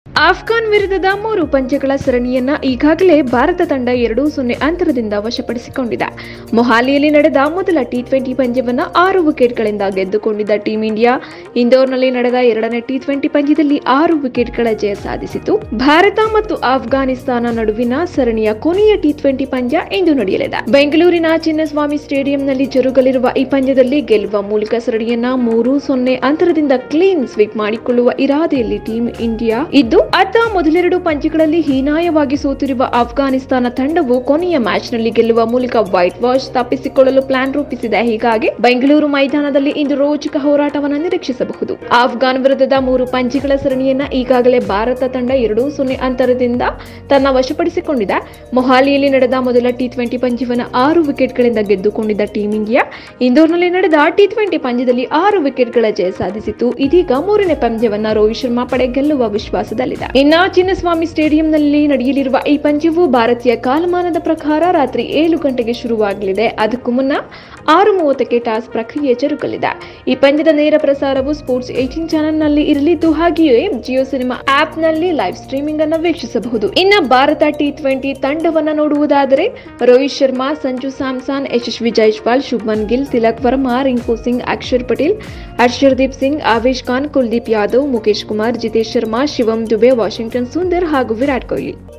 Afghan ವಿರುದ್ಧದ ಮೂರು ಪಂದ್ಯಗಳ ಸರಣಿಯನ್ನ ಈಗಾಗಲೇ ಭಾರತ ತಂಡ ಎರಡು ಸೊನ್ನೆ ಅಂತರದಿಂದ ವಶಪಡಿಸಿಕೊಂಡಿದೆ ಮೊಹಾಲಿಯಲ್ಲಿ ನಡೆದ ಮೊದಲ ಟಿ ಟ್ವೆಂಟಿ ಪಂದ್ಯವನ್ನ ಆರು ವಿಕೆಟ್ಗಳಿಂದ ಗೆದ್ದುಕೊಂಡಿದ್ದ ಟೀಂ ಇಂಡಿಯಾ ಇಂದೋರ್ನಲ್ಲಿ ನಡೆದ ಎರಡನೇ ಟಿ ಟ್ವೆಂಟಿ ಪಂದ್ಯದಲ್ಲಿ ಆರು ವಿಕೆಟ್ಗಳ ಜಯ ಸಾಧಿಸಿತು ಭಾರತ ಮತ್ತು ಆಫ್ಘಾನಿಸ್ತಾನ ನಡುವಿನ ಸರಣಿಯ ಕೊನೆಯ ಟಿ ಟ್ವೆಂಟಿ ಪಂದ್ಯ ಇಂದು ನಡೆಯಲಿದೆ ಬೆಂಗಳೂರಿನ ಚಿನ್ನಸ್ವಾಮಿ ಸ್ಟೇಡಿಯಂನಲ್ಲಿ ಜರುಗಲಿರುವ ಈ ಪಂದ್ಯದಲ್ಲಿ ಗೆಲ್ಲುವ ಮೂಲಕ ಸರಣಿಯನ್ನ ಮೂರು ಸೊನ್ನೆ ಅಂತರದಿಂದ ಕ್ಲೀನ್ ಸ್ವೀಪ್ ಮಾಡಿಕೊಳ್ಳುವ ಇರಾದೆಯಲ್ಲಿ ಟೀಂ ಇಂಡಿಯಾ ಇದ್ದು ಅತ್ತ ಮೊದಲೆರಡು ಪಂದ್ಯಗಳಲ್ಲಿ ಹೀನಾಯವಾಗಿ ಸೋತಿರುವ ಆಫ್ಘಾನಿಸ್ತಾನ ತಂಡವು ಕೊನೆಯ ಮ್ಯಾಚ್ನಲ್ಲಿ ಗೆಲ್ಲುವ ಮೂಲಕ ವೈಟ್ ವಾಶ್ ತಪ್ಪಿಸಿಕೊಳ್ಳಲು ಪ್ಲಾನ್ ರೂಪಿಸಿದೆ ಹೀಗಾಗಿ ಬೆಂಗಳೂರು ಮೈದಾನದಲ್ಲಿ ಇಂದು ರೋಚಕ ಹೋರಾಟವನ್ನು ನಿರೀಕ್ಷಿಸಬಹುದು ಆಫ್ಘಾನ್ ವಿರುದ್ಧದ ಮೂರು ಪಂದ್ಯಗಳ ಸರಣಿಯನ್ನ ಈಗಾಗಲೇ ಭಾರತ ತಂಡ ಎರಡು ಸೊನ್ನೆ ಅಂತರದಿಂದ ತನ್ನ ವಶಪಡಿಸಿಕೊಂಡಿದೆ ಮೊಹಾಲಿಯಲ್ಲಿ ನಡೆದ ಮೊದಲ ಟಿ ಟ್ವೆಂಟಿ ಪಂದ್ಯವನ್ನು ಆರು ವಿಕೆಟ್ಗಳಿಂದ ಗೆದ್ದುಕೊಂಡಿದ್ದ ಟೀಂ ಇಂಡಿಯಾ ಇಂದೋರ್ನಲ್ಲಿ ನಡೆದ ಟಿ ಟ್ವೆಂಟಿ ಪಂದ್ಯದಲ್ಲಿ ಆರು ವಿಕೆಟ್ಗಳ ಜಯ ಸಾಧಿಸಿತು ಇದೀಗ ಮೂರನೇ ಪಂದ್ಯವನ್ನ ರೋಹಿತ್ ಶರ್ಮಾ ಪಡೆ ಗೆಲ್ಲುವ ವಿಶ್ವಾಸದಲ್ಲಿದೆ ಇನ್ನ ಚಿನ್ನಸ್ವಾಮಿ ಸ್ಟೇಡಿಯಂನಲ್ಲಿ ನಡೆಯಲಿರುವ ಈ ಪಂದ್ಯವು ಭಾರತೀಯ ಕಾಲಮಾನದ ಪ್ರಕಾರ ರಾತ್ರಿ ಏಳು ಗಂಟೆಗೆ ಶುರುವಾಗಲಿದೆ ಅದಕ್ಕೂ ಮುನ್ನ ಆರು ಮೂವತ್ತಕ್ಕೆ ಟಾಸ್ ಪ್ರಕ್ರಿಯೆ ಜರುಗಲಿದೆ ಈ ಪಂದ್ಯದ ನೇರ ಪ್ರಸಾರವು ಸ್ಪೋರ್ಟ್ಸ್ ಏಟೀನ್ ಚಾನೆಲ್ನಲ್ಲಿ ಇರಲಿದ್ದು ಹಾಗೆಯೇ ಜಿಯೋ ಸಿನಿಮಾ ಆಪ್ನಲ್ಲಿ ಲೈವ್ ಸ್ಟ್ರೀಮಿಂಗ್ ಅನ್ನು ವೀಕ್ಷಿಸಬಹುದು ಇನ್ನ ಭಾರತ ಟಿ ಟ್ವೆಂಟಿ ತಂಡವನ್ನ ನೋಡುವುದಾದರೆ ರೋಹಿತ್ ಶರ್ಮಾ ಸಂಜು ಸ್ಯಾಮ್ಸನ್ ಯಶಸ್ವಿ ಜೈಸ್ವಾಲ್ ಶುಭ್ಮನ್ ಗಿಲ್ ತಿಲಕ್ ವರ್ಮಾ ರಿಂಕು ಸಿಂಗ್ ಅಕ್ಷರ್ ಪಟೇಲ್ ಹರ್ಷರ್ದೀಪ್ ಸಿಂಗ್ ಆವೇಶ್ ಖಾನ್ ಕುಲ್ದೀಪ್ ಯಾದವ್ ಮುಖೇಶ್ ಕುಮಾರ್ ಜಿತೇಶ್ ಶರ್ಮಾ ಶಿವಂ ದುಬೆ ವಾಷಿಂಗ್ಟನ್ ಸುಂದರ್ ಹಾಗೂ ವಿರಾಟ್ ಕೊಹ್ಲಿ